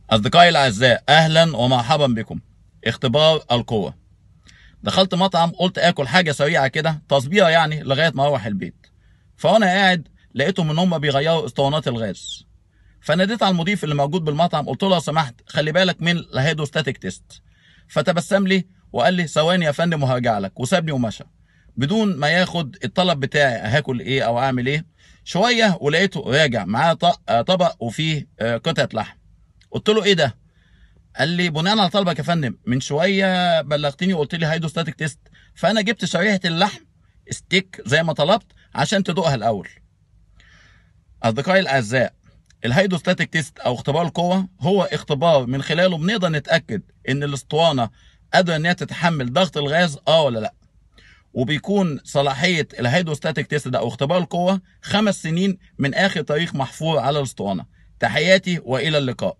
أصدقائي الأعزاء أهلا ومرحبا بكم اختبار القوة دخلت مطعم قلت آكل حاجة سريعة كده تصبيرة يعني لغاية ما أروح البيت فأنا قاعد لقيتهم إن هم بيغيروا اسطوانات الغاز فناديت على المضيف اللي موجود بالمطعم قلت له لو سمحت خلي بالك من الهيدروستاتيك تيست فتبسم لي وقال لي ثواني يا فندم وهرجع لك وسابني ومشى بدون ما ياخد الطلب بتاعي هاكل ايه او اعمل ايه شويه ولقيته راجع معاه طبق وفيه قطعه لحم قلت له ايه ده قال لي بناء على طلبك يا فندم من شويه بلغتني وقلت لي هيدروستاتيك تيست فانا جبت شريحه اللحم ستيك زي ما طلبت عشان تدوقها الاول اصدقائي الاعزاء الهيدروستاتيك تيست او اختبار القوه هو اختبار من خلاله بنقدر نتاكد ان الاسطوانه قادره ان هي تتحمل ضغط الغاز اه ولا لا وبيكون صلاحيه الهيدروستاتيك تيست ده او اختبار القوه خمس سنين من اخر تاريخ محفور على الاسطوانه تحياتي والى اللقاء